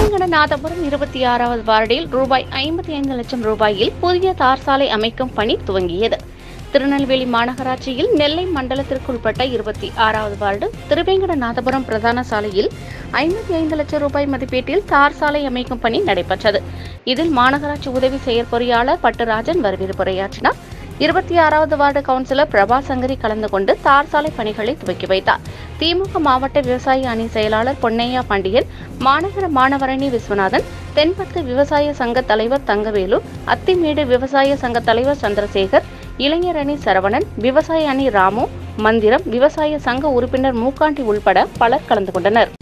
திருவேங்கடநாதபுரம் இருபத்தி ஆறாவது வார்டில் ரூபாய் ஐம்பத்தி ஐந்து லட்சம் ரூபாயில் புதிய தார் சாலை அமைக்கும் பணி துவங்கியது திருநெல்வேலி மாநகராட்சியில் நெல்லை மண்டலத்திற்குட்பட்ட இருபத்தி ஆறாவது வார்டு திருவேங்கடநாதபுரம் பிரதான சாலையில் ஐம்பத்தி ஐந்து லட்சம் ரூபாய் மதிப்பீட்டில் தார் சாலை அமைக்கும் பணி நடைபெற்றது இதில் மாநகராட்சி உதவி செயற்பொறியாளர் பட்டுராஜன் வரவேற்புரையாற்றினார் இருபத்தி ஆறாவது வார்டு கவுன்சிலர் பிரபா சங்கரி கலந்து கொண்டு தார் சாலை பணிகளை துவக்கி வைத்தார் திமுக மாவட்ட விவசாய அணி செயலாளர் பொன்னையா பாண்டியன் மாநகர மாணவரணி விஸ்வநாதன் தென்பத்து விவசாய சங்க தலைவர் தங்கவேலு அத்திமேடு விவசாய சங்க தலைவர் சந்திரசேகர் இளைஞர் அணி சரவணன் விவசாய அணி ராமு மந்திரம் விவசாய சங்க உறுப்பினர் மூக்காண்டி உள்பட பலர் கலந்து கொண்டனர்